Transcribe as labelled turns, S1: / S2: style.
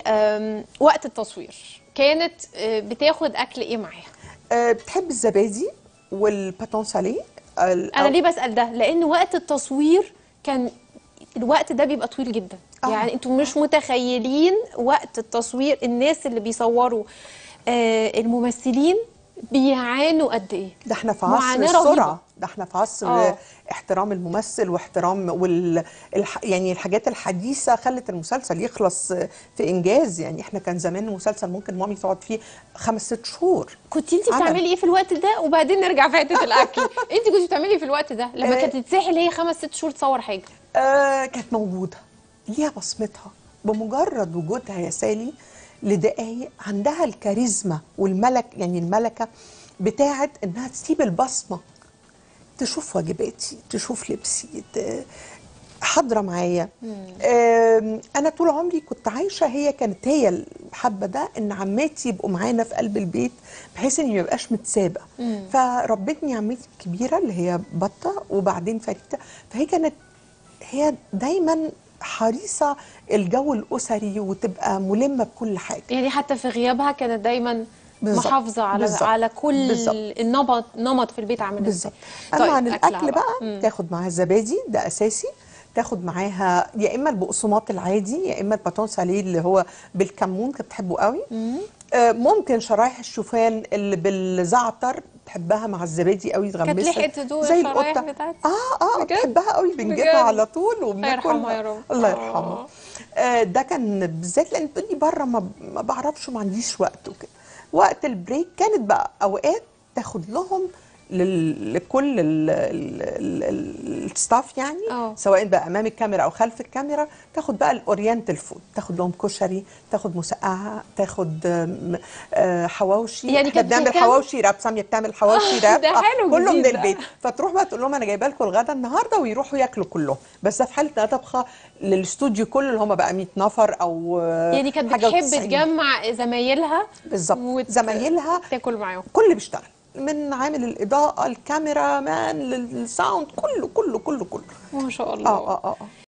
S1: آم، وقت التصوير كانت آه، بتاخد اكل ايه معاها
S2: أه بتحب الزبادي والباتون ساليه ال-
S1: انا
S2: أو-
S1: ليه بسال ده لان وقت التصوير كان الوقت ده بيبقى طويل جدا
S2: آه.
S1: يعني انتوا مش متخيلين وقت التصوير الناس اللي بيصوروا آه، الممثلين بيعانوا قد ايه
S2: ده احنا في عصر
S1: معاناة رهيبة.
S2: السرعه ده احنا في عصر
S1: آه.
S2: احترام الممثل واحترام وال الح... يعني الحاجات الحديثه خلت المسلسل يخلص في انجاز يعني احنا كان زمان المسلسل ممكن مامي تقعد فيه خمس ست شهور
S1: كنت انت
S2: عمل.
S1: بتعملي ايه في الوقت ده وبعدين نرجع في حته الاكل انت كنت بتعملي ايه في الوقت ده لما
S2: آه.
S1: كانت تتسحل هي خمس ست شهور تصور حاجه
S2: آه كانت موجوده ليها بصمتها بمجرد وجودها يا سالي لدقايق عندها الكاريزما والملك يعني الملكه بتاعت انها تسيب البصمه تشوف واجباتي تشوف لبسي ت- حاضره معايا آم، انا طول عمري كنت عايشه هي كانت هي الحبه ده ان عماتي يبقوا معانا في قلب البيت بحيث اني ما يبقاش متسابه فربتني عمتي الكبيره اللي هي بطه وبعدين فريده فهي كانت هي دايما حريصه الجو الاسري وتبقى ملمه بكل حاجه
S1: يعني حتى في غيابها كانت دايما
S2: بالظبط.
S1: محافظه على
S2: بالظبط.
S1: على كل
S2: بالظبط.
S1: النمط نمط في البيت عامل ازاي
S2: بالظبط اما عن
S1: أكلها
S2: الاكل بقى تاخد معاها الزبادي ده اساسي تاخد معاها يا اما البقسماط العادي يا اما الباتون ساليه اللي هو بالكمون كانت بتحبه قوي آه ممكن شرايح الشوفان اللي بالزعتر بحبها مع الزبادي قوي تغمسها
S1: لحقت تدوق
S2: زي
S1: الشرايح
S2: القطه
S1: بتاعتها؟
S2: اه اه
S1: بجد؟
S2: بحبها قوي بنجيبها
S1: بجد؟
S2: على طول
S1: الله
S2: وبناكلها
S1: يرحمها يا رب
S2: الله
S1: آه.
S2: يرحمها آه ده كان بالذات لان بتقولي بره ما, ما بعرفش وما عنديش وقت وكده وقت البريك كانت بقى اوقات تاخد لهم لل- لكل ال- ال- ال- ال- الستاف يعني
S1: آه.
S2: سواء بقى امام الكاميرا او خلف الكاميرا تاخد بقى الاورينتال فود تاخد لهم كشري تاخد مسقعه تاخد آم، آه، حواوشي
S1: يعني
S2: احنا
S1: كانت
S2: بنعمل
S1: بتهتم-
S2: حواوشي راب ساميه بتعمل حواوشي راب
S1: ده
S2: آه،
S1: حلو
S2: كله من
S1: جديد ده.
S2: البيت فتروح بقى تقول لهم انا جايبه لكم الغدا النهارده ويروحوا ياكلوا كلهم بس ده في حاله انها طبخه للاستوديو كله اللي هم بقى 100 نفر او آه،
S1: يعني كانت
S2: حاجة
S1: بتحب
S2: وتسعين.
S1: تجمع زمايلها
S2: بالظبط
S1: وت-
S2: زمايلها
S1: تاكل معاهم
S2: كل اللي بيشتغل من عامل الاضاءه الكاميرا مان للساوند كله كله كله كله
S1: ما شاء الله
S2: اه اه اه آه.